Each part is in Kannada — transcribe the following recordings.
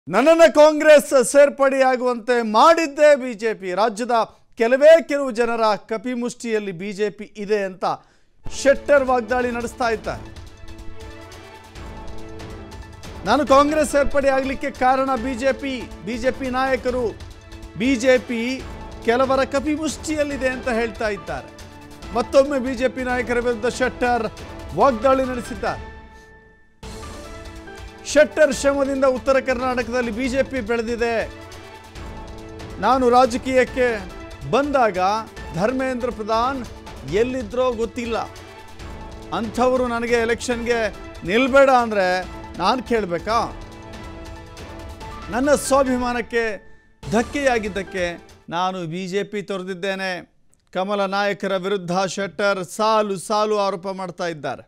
ನನ್ನನ್ನು ಕಾಂಗ್ರೆಸ್ ಸೇರ್ಪಡೆಯಾಗುವಂತೆ ಮಾಡಿದ್ದೇ ಬಿಜೆಪಿ ರಾಜ್ಯದ ಕೆಲವೇ ಕೆಲವು ಜನರ ಕಪಿಮುಷ್ಟಿಯಲ್ಲಿ ಬಿಜೆಪಿ ಇದೆ ಅಂತ ಶೆಟ್ಟರ್ ವಾಗ್ದಾಳಿ ನಡೆಸ್ತಾ ಇದ್ದಾರೆ ನಾನು ಕಾಂಗ್ರೆಸ್ ಸೇರ್ಪಡೆ ಆಗಲಿಕ್ಕೆ ಕಾರಣ ಬಿಜೆಪಿ ಬಿಜೆಪಿ ನಾಯಕರು ಬಿಜೆಪಿ ಕೆಲವರ ಕಪಿಮುಷ್ಟಿಯಲ್ಲಿದೆ ಅಂತ ಹೇಳ್ತಾ ಇದ್ದಾರೆ ಮತ್ತೊಮ್ಮೆ ಬಿಜೆಪಿ ನಾಯಕರ ವಿರುದ್ಧ ಶೆಟ್ಟರ್ ವಾಗ್ದಾಳಿ ನಡೆಸಿದ್ದಾರೆ ಶೆಟ್ಟರ್ ಶ್ರಮದಿಂದ ಉತ್ತರ ಕರ್ನಾಟಕದಲ್ಲಿ ಬಿಜೆಪಿ ಬೆಳೆದಿದೆ ನಾನು ರಾಜಕೀಯಕ್ಕೆ ಬಂದಾಗ ಧರ್ಮೇಂದ್ರ ಪ್ರಧಾನ್ ಎಲ್ಲಿದ್ರೋ ಗೊತ್ತಿಲ್ಲ ಅಂಥವರು ನನಗೆ ಎಲೆಕ್ಷನ್ಗೆ ನಿಲ್ಬೇಡ ಅಂದರೆ ನಾನು ಕೇಳಬೇಕಾ ನನ್ನ ಸ್ವಾಭಿಮಾನಕ್ಕೆ ಧಕ್ಕೆಯಾಗಿದ್ದಕ್ಕೆ ನಾನು ಬಿ ಜೆ ಪಿ ತೊರೆದಿದ್ದೇನೆ ಕಮಲ ನಾಯಕರ ವಿರುದ್ಧ ಶೆಟ್ಟರ್ ಸಾಲು ಸಾಲು ಆರೋಪ ಮಾಡ್ತಾ ಇದ್ದಾರೆ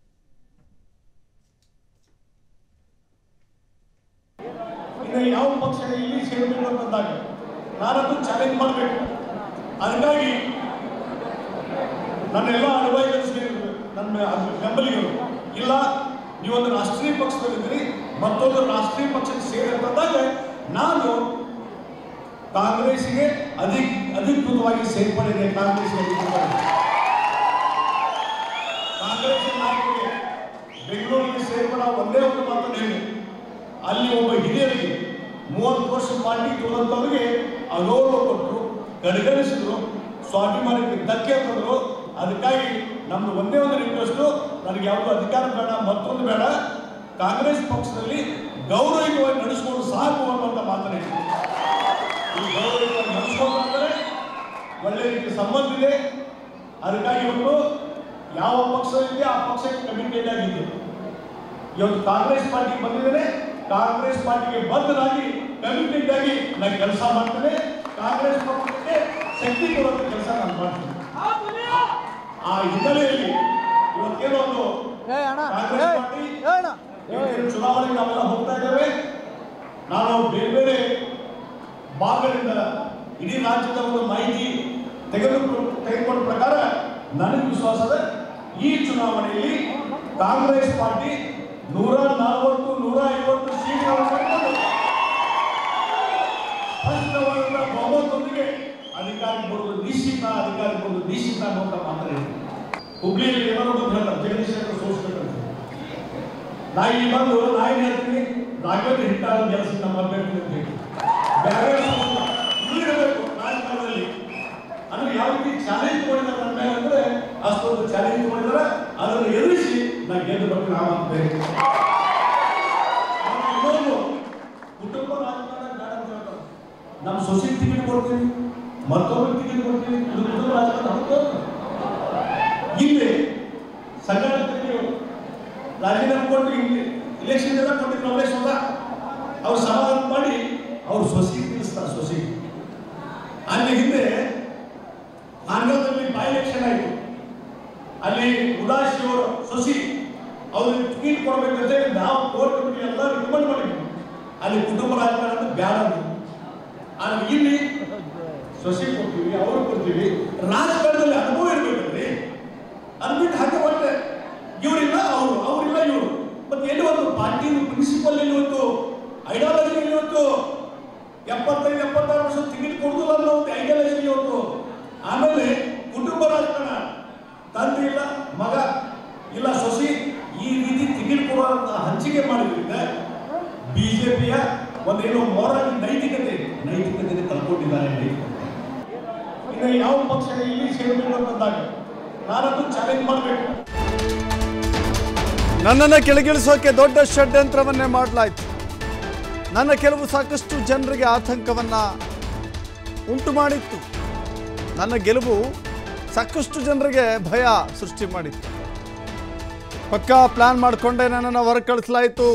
ಇನ್ನು ಯಾವ ಪಕ್ಷ ಇಲ್ಲಿ ಸೇರಬೇಕು ಅಂತಂದಾಗ ನಾನದು ಚಾಲೆಂಜ್ ಮಾಡಬೇಕು ಅದಕ್ಕಾಗಿ ನನ್ನೆಲ್ಲ ಅಡ್ವೈಸರ್ಸ್ ನನ್ನ ಅದ್ ಬೆಂಬಲಿಗರು ಇಲ್ಲ ನೀವೊಂದು ರಾಷ್ಟ್ರೀಯ ಪಕ್ಷದಲ್ಲಿದ್ದೀರಿ ಮತ್ತೊಂದು ರಾಷ್ಟ್ರೀಯ ಪಕ್ಷಕ್ಕೆ ಸೇರಿ ಅಂತಂದಾಗ ನಾನು ಕಾಂಗ್ರೆಸ್ಸಿಗೆ ಅಧಿಕ್ ಅಧಿಕೃತವಾಗಿ ಸೇರ್ಪಡೆಗೆ ಕಾಂಗ್ರೆಸ್ಗೆ ಅಧಿಕೃತವಾಗಿ ಕಾಂಗ್ರೆಸ್ ನಾಯಕರಿಗೆ ಬೆಂಗಳೂರಿಗೆ ಸೇರ್ಪಡ ಒಂದೇ ಒಂದು ಮಾತನ್ನು ಹೇಳಿ ಅಲ್ಲಿ ಒಬ್ಬ ಹಿರಿಯರಿಗೆ ಮೂವತ್ತು ವರ್ಷ ಪಾರ್ಟಿ ತೊಗೊಂಡವ್ರಿಗೆ ಅಗೌರವ ಕೊಟ್ಟರು ಕಡೆಗಣಿಸಿದ್ರು ಸ್ವಾಭಿಮಾನಕ್ಕೆ ಧಕ್ಕೆ ತಂದರು ಅದಕ್ಕಾಗಿ ನಮ್ದು ಒಂದೇ ಒಂದು ರಿಕ್ವೆಸ್ಟು ನನಗೆ ಯಾವುದೋ ಅಧಿಕಾರ ಬೇಡ ಮತ್ತೊಂದು ಬೇಡ ಕಾಂಗ್ರೆಸ್ ಪಕ್ಷದಲ್ಲಿ ಗೌರವಯುತವಾಗಿ ನಡೆಸ್ಕೊಂಡು ಸಾಕು ಅನ್ನುವಂಥ ಮಾತನ್ನ ಹೇಳಿದ್ರು. ಈ ಗೌರವಯುತವಾಗಿ ನಡೆಸ್ಕೊಂಡು ಅಂದರೆ ಒಳ್ಳೆ ರೀತಿ ಸಂಬಂಧ ಇದೆ ಅದಕ್ಕಾಗಿ ಇವತ್ತು ಯಾವ ಪಕ್ಷ ಇದೆ ಆ ಪಕ್ಷಕ್ಕೆ ಕಮಿಟೆಡ್ ಆಗಿದೆ ಇವತ್ತು ಕಾಂಗ್ರೆಸ್ ಪಾರ್ಟಿ ಬಂದಿದ್ದೇನೆ ಕಾಂಗ್ರೆಸ್ ಪಾರ್ಟಿಗೆ ಬದ್ಧರಾಗಿ ಕಮಿಟೆಡ್ ಆಗಿ ನಾನು ಕೆಲಸ ಮಾಡ್ತೇನೆ ಕಾಂಗ್ರೆಸ್ ಪಕ್ಷಕ್ಕೆ ಶಕ್ತಿ ಕೊಡುವಂತ ಕೆಲಸ ನಾನು ಮಾಡ್ತೇನೆ ಆ ಹಿನ್ನೆಲೆಯಲ್ಲಿ ಇವತ್ತೇನೋ ಒಂದು ಕಾಂಗ್ರೆಸ್ ಪಾರ್ಟಿ ಇವತ್ತೇನು ಚುನಾವಣೆಗೆ ನಾವೆಲ್ಲ ಹೋಗ್ತಾ ಇದ್ದೇವೆ ನಾನು ಬೇರೆ ಬೇರೆ ಭಾಗಗಳಿಂದ ಇಡೀ ರಾಜ್ಯದ ಒಂದು ಮಾಹಿತಿ ತೆಗೆದುಕೊಂಡು ತೆಗೆದುಕೊಂಡ ಪ್ರಕಾರ ನನಗೆ ವಿಶ್ವಾಸದ ಈ ಚುನಾವಣೆಯಲ್ಲಿ ಕಾಂಗ್ರೆಸ್ ಪಾರ್ಟಿ ನೂರ ನಲವತ್ತು ನೂರ ಐವತ್ತು ಸೀಟ್ಗಳನ್ನು ಪಡೆದು ಸ್ಪಷ್ಟವಾದ ಬಹುಮತದೊಂದಿಗೆ ಅಧಿಕಾರಿ ಬರುವುದು ನಿಶ್ಚಿತ ಅಧಿಕಾರಿ ಬರುವುದು ನಿಶ್ಚಿತ ಅನ್ನುವಂಥ ಮಾತನಾಡಿ ಹುಬ್ಳಿಯಲ್ಲಿ ಎಲ್ಲರೂ ಬಂದು ಹೇಳ್ತಾರೆ ಜಗದೀಶ್ ಸೋಸ್ಬೇಕಂತ ನಾ ಇಲ್ಲಿ ಬಂದು ನಾ ಏನ್ ಹೇಳ್ತೀನಿ ರಾಘವೇಂದ್ರ ಹಿಟ್ಟಾಳ ಕೆಲಸ ನಮ್ಮ ಬರ್ಬೇಕು ಅಂತ ಹೇಳಿ ಬೇರೆ ಇರಬೇಕು ರಾಜಕಾರಣದಲ್ಲಿ ಅಂದ್ರೆ ಯಾವ ರೀತಿ ಚಾಲೆಂಜ್ ಮಾಡಿದ್ದಾರೆ ನನ್ನ ಮೇಲೆ ಅಂದ್ರೆ ಅಷ್ಟೊಂದು ಚಾಲೆಂಜ್ ಮಾಡಿದ್ದಾರೆ ಅದನ್ನು ಎದುರಿಸಿ ನಾ ಗೆದ್ದು ಬರ್ತೀನಿ ನಾವು ಅಂತ ಬೇರೆ ಆಮೇಲೆ ಇನ್ನೊಂದು ಕುಟುಂಬ ರಾಜಕಾರಣ ಬೇಡ ಅಂತ ಹೇಳ್ತಾರೆ ನಮ್ಮ ಸೊಸೈಟಿ ಟಿಕೆಟ್ ಕೊಡ್ತೀವಿ ಮತ್ತೊಬ್ಬರು ಟಿಕೆಟ್ ಕೊಡ್ತೀವಿ ಇದು ಕುಟುಂಬ ರಾಜಕಾರಣ ಹೌದು ಇಲ್ಲಿ ಸಂಘಟನೆಗೆ ರಾಜೀನಾಮೆ ಕೊಟ್ಟು ಇಲ್ಲಿ ಇಲೆಕ್ಷನ್ ಎಲ್ಲ ಕೊಟ್ಟಿದ್ರು ಅವರೇ ಸ್ವತಃ ಅವ್ರು ಸಮಾಧಾನ ಮಾಡಿ ಅವ್ರು ಸೊಸೈಟಿ ತಿಳಿಸ್ತಾರೆ ಸೊಸೈಟಿ ಅಲ್ಲಿ ಹಿಂದೆ ಆಂಧ್ರದಲ್ಲಿ ಬೈ ಎಲೆಕ್ಷನ್ ಆಯಿತು ಅಲ್ಲಿ ಉದಾಸಿ ಅವರು ಸೊಸಿ ಅವ್ರಿಗೆ ಟಿಕೆಟ್ ಕೊಡ್ಬೇಕಂತ ನಾವು ಕೋರ್ಟ್ ಕಮಿಟಿ ಎಲ್ಲ ರಿಕಮೆಂಡ್ ಮಾಡಿದ್ವಿ ಅಲ್ಲಿ ಕುಟುಂಬ ರಾಜಕಾರಣ ಅಂತ ಬ್ಯಾಡ ಅಂದ್ರು. ಆದ್ರೆ ಇಲ್ಲಿ ಸೊಸಿ ಕೊಡ್ತೀವಿ ಅವರು ಕೊಡ್ತೀವಿ ರಾಜಕಾರಣದಲ್ಲಿ ಅನುಭವ ಇರ್ಬೇಕಲ್ರಿ ಅಂದ್ಬಿಟ್ಟು ಹಾಗೆ ಒಟ್ಟೆ ಇವರಿಲ್ಲ ಅವರು ಅವರಿಲ್ಲ ಇವರು ಮತ್ತೆ ಎಲ್ಲಿ ಒಂದು ಪಾರ್ಟಿ ಪ್ರಿನ್ಸಿಪಲ್ ಎಲ್ಲಿ ಹೋಯ್ತು ಐಡಿಯಾಲಜಿ ಎಲ್ಲಿ ಹೋಯ್ತು ಎಪ್ಪತ್ತೈದು ಎಪ್ಪತ್ತಾರು ವರ್ಷ ಟಿಕೆಟ್ ಕೊಡುದಿಲ್ಲ ಅನ್ನೋ ಒಂದು ಐಡಿಯಾಲಜಿ ಎಲ್ಲಿ ಹೋಯ್ತು ಆಮೇಲೆ ಕುಟುಂಬ ರಾಜಕಾರಣ ತಂದೆ ಇಲ್ಲ ಮಗ ಇಲ್ಲ ಸೊಸಿ ಈ ರೀತಿ ಟಿಕೆಟ್ ಕೊಡುವಂತ ಹಂಚಿಕೆ ಮಾಡಿದ್ರಿಂದ ಬಿಜೆಪಿಯ ಒಂದೇನೋ ಮೊರಲ್ ನೈತಿಕತೆ ನೈತಿಕತೆ ಕಳ್ಕೊಂಡಿದ್ದಾರೆ ನೈತಿಕತೆ ಇನ್ನು ಯಾವ ಪಕ್ಷ ಇಲ್ಲಿ ಸೇರಬೇಕು ಅಂತಂದಾಗ ನಾನದು ಚಾಲೆಂಜ್ ಮಾಡಬೇಕು ನನ್ನನ್ನು ಕೆಳಗಿಳಿಸೋಕೆ ದೊಡ್ಡ ಷಡ್ಯಂತ್ರವನ್ನೇ ಮಾಡಲಾಯಿತು ನನ್ನ ಕೆಲವು ಸಾಕಷ್ಟು ಜನರಿಗೆ ಆತಂಕವನ್ನು ಉಂಟು ಮಾಡಿತ್ತು ನನ್ನ ಗೆಲುವು ಸಾಕಷ್ಟು ಜನರಿಗೆ ಭಯ ಸೃಷ್ಟಿ ಮಾಡಿತ್ತು ಪಕ್ಕಾ ಪ್ಲಾನ್ ಮಾಡಿಕೊಂಡೇ ನನ್ನನ್ನು ಹೊರ ಕಳಿಸಲಾಯಿತು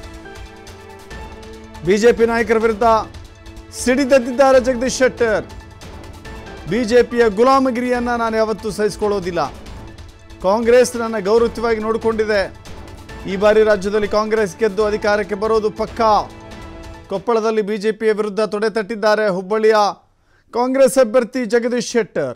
ಬಿಜೆಪಿ ನಾಯಕರ ವಿರುದ್ಧ ಸಿಡಿದೆದ್ದಿದ್ದಾರೆ ಜಗದೀಶ್ ಶೆಟ್ಟರ್ ಬಿಜೆಪಿಯ ಗುಲಾಮಗಿರಿಯನ್ನು ನಾನು ಯಾವತ್ತೂ ಸಹಿಸಿಕೊಳ್ಳೋದಿಲ್ಲ ಕಾಂಗ್ರೆಸ್ ನನ್ನ ಗೌರವಯುತವಾಗಿ ನೋಡಿಕೊಂಡಿದೆ ಈ ಬಾರಿ ರಾಜ್ಯದಲ್ಲಿ ಕಾಂಗ್ರೆಸ್ ಗೆದ್ದು ಅಧಿಕಾರಕ್ಕೆ ಬರೋದು ಪಕ್ಕಾ ಕೊಪ್ಪಳದಲ್ಲಿ ಬಿಜೆಪಿಯ ವಿರುದ್ಧ ತೊಡೆ ತಟ್ಟಿದ್ದಾರೆ ಹುಬ್ಬಳ್ಳಿಯ ಕಾಂಗ್ರೆಸ್ ಅಭ್ಯರ್ಥಿ ಜಗದೀಶ್ ಶೆಟ್ಟರ್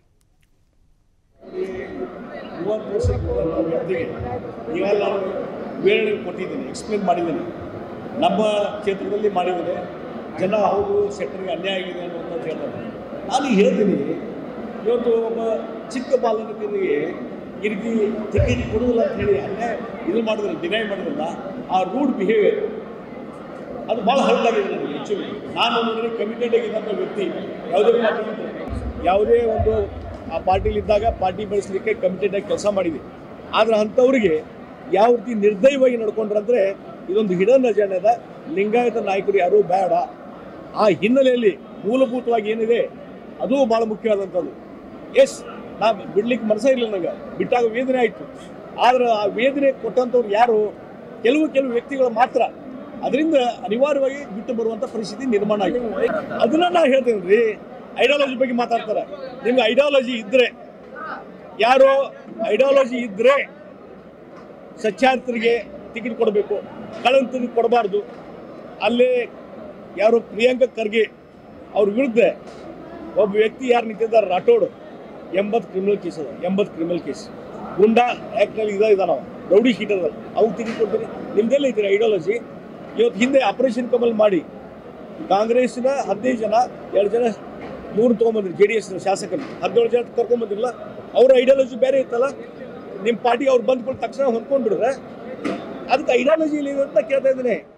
ಮೂವತ್ತು ವರ್ಷಕ್ಕೆ ವ್ಯಕ್ತಿಗೆ ಇವೆಲ್ಲ ವಿವರಣೆ ಕೊಟ್ಟಿದ್ದೀನಿ ಎಕ್ಸ್ಪ್ಲೇನ್ ಮಾಡಿದ್ದೀನಿ ನಮ್ಮ ಕ್ಷೇತ್ರದಲ್ಲಿ ಮಾಡಿದ್ದೇನೆ ಜನ ಹೌದು ಸೆಕ್ಟರ್ಗೆ ಅನ್ಯಾಯ ಆಗಿದೆ ಅನ್ನುವಂಥದ್ದು ಹೇಳ್ತಾರೆ ನಾನು ಈಗ ಹೇಳ್ತೀನಿ ಇವತ್ತು ಒಬ್ಬ ಚಿಕ್ಕ ಬಾಲಕನಿಗೆ ಈ ರೀತಿ ಟಿಕೆಟ್ ಕೊಡುವುದಿಲ್ಲ ಅಂತ ಹೇಳಿ ಅನ್ಯಾಯ ಇದು ಮಾಡಿದ್ರೆ ಡಿನೈ ಮಾಡಿದ್ರಲ್ಲ ಆ ರೂಡ್ ಬಿಹೇವಿಯರ್ ಅದು ಭಾಳ ಹರ್ಟ್ ಆಗಿದೆ ನನಗೆ ಆ್ಯಕ್ಚುಲಿ ನಾನು ನೋಡಿದ್ರೆ ಕಮಿಟೆಡ್ ಆಗಿದ್ದಂಥ ವ್ಯಕ್ತಿ ಯಾವುದೇ ಪಾರ್ಟಿ ಯಾವುದೇ ಒಂದು ಆ ಪಾರ್ಟಿಲಿ ಇದ್ದಾಗ ಪಾರ್ಟಿ ಬೆಳೆಸಲಿಕ್ಕೆ ಕಮಿಟೆಡ್ ಆಗಿ ಕೆಲಸ ಮಾಡಿದೆ ಆದರೆ ಅಂಥವ್ರಿಗೆ ಯಾವ ರೀತಿ ನಿರ್ದಯವಾಗಿ ನಡ್ಕೊಂಡ್ರಂದ್ರೆ ಇದೊಂದು ಹಿಡನ್ ಅಜೆಂಡದ ಲಿಂಗಾಯತ ನಾಯಕರು ಯಾರೂ ಬೇಡ ಆ ಹಿನ್ನೆಲೆಯಲ್ಲಿ ಮೂಲಭೂತವಾಗಿ ಏನಿದೆ ಅದು ಭಾಳ ಮುಖ್ಯವಾದಂಥದ್ದು ಎಸ್ ನಾ ಬಿಡ್ಲಿಕ್ಕೆ ಮನಸ್ಸೇ ಇಲ್ಲ ನನಗೆ ಬಿಟ್ಟಾಗ ವೇದನೆ ಆಯಿತು ಆದ್ರೆ ಆ ವೇದನೆ ಕೊಟ್ಟಂಥವ್ರು ಯಾರು ಕೆಲವು ಕೆಲವು ವ್ಯಕ್ತಿಗಳು ಮಾತ್ರ ಅದರಿಂದ ಅನಿವಾರ್ಯವಾಗಿ ಬಿಟ್ಟು ಬರುವಂಥ ಪರಿಸ್ಥಿತಿ ನಿರ್ಮಾಣ ಆಗಿದೆ ಅದನ್ನ ನಾ ಹೇಳ್ತೇನೆ ರೀ ಐಡಿಯಾಲಜಿ ಬಗ್ಗೆ ಮಾತಾಡ್ತಾರೆ ನಿಮ್ಗೆ ಐಡಿಯಾಲಜಿ ಇದ್ರೆ ಯಾರೋ ಐಡಿಯಾಲಜಿ ಇದ್ರೆ ಸಚ್ಚಾರಿತರಿಗೆ ಟಿಕೆಟ್ ಕೊಡಬೇಕು ಕಳಂತರಿಗೆ ಕೊಡಬಾರ್ದು ಅಲ್ಲೇ ಯಾರು ಪ್ರಿಯಾಂಕ ಖರ್ಗೆ ಅವ್ರ ವಿರುದ್ಧ ಒಬ್ಬ ವ್ಯಕ್ತಿ ಯಾರು ನಿಂತಿದ್ದಾರೆ ರಾಠೋಡ್ ಎಂಬತ್ತು ಕ್ರಿಮಿನಲ್ ಕೇಸ್ ಅದ ಎಂಬತ್ತು ಕ್ರಿಮಿನಲ್ ಕೇಸ್ ಗುಂಡಾ ಆ್ಯಕ್ಟ್ನಲ್ಲಿ ಇದ ಇದಾನ ಅವ ರೌಡಿ ಶೀಟರ್ ಅದ ಅವ್ರು ಟಿಕೆಟ್ ಕೊಡ್ತೀರಿ ನಿಮ್ದೆಲ್ಲ ಐತಿರಿ ಐಡಿಯಾಲಜಿ ಇವತ್ತು ಹಿಂದೆ ಆಪರೇಷನ್ ಕಮಲ್ ಮಾಡಿ ಕಾಂಗ್ರೆಸ್ನ ಹದಿನೈದು ಜನ ಎರಡು ಜನ ಇವ್ರು ತೊಗೊಂಬಂದ್ರು ಜೆ ಡಿ ಎಸ್ ಶಾಸಕರು ಹದಿನೇಳು ಜನ ಕರ್ಕೊಂಬಂದಿರಲ್ಲ ಅವ್ರ ಐಡಿಯಾಲಜಿ ಬೇರೆ ಇತ್ತಲ್ಲ ನಿಮ್ಮ ಪಾರ್ಟಿಗೆ ಅವ್ರು ಬಂದ್ಕೊಂಡು ತಕ್ಷಣ ಹೊಂದ್ಕೊಂಡ್ಬಿಡ್ರೆ ಅದಕ್ಕೆ ಐಡಿಯಾಲಜಿ ಇಲ್ಲ ಅಂತ ಕೇಳ್ತಾ ಇದ್ದೀನಿ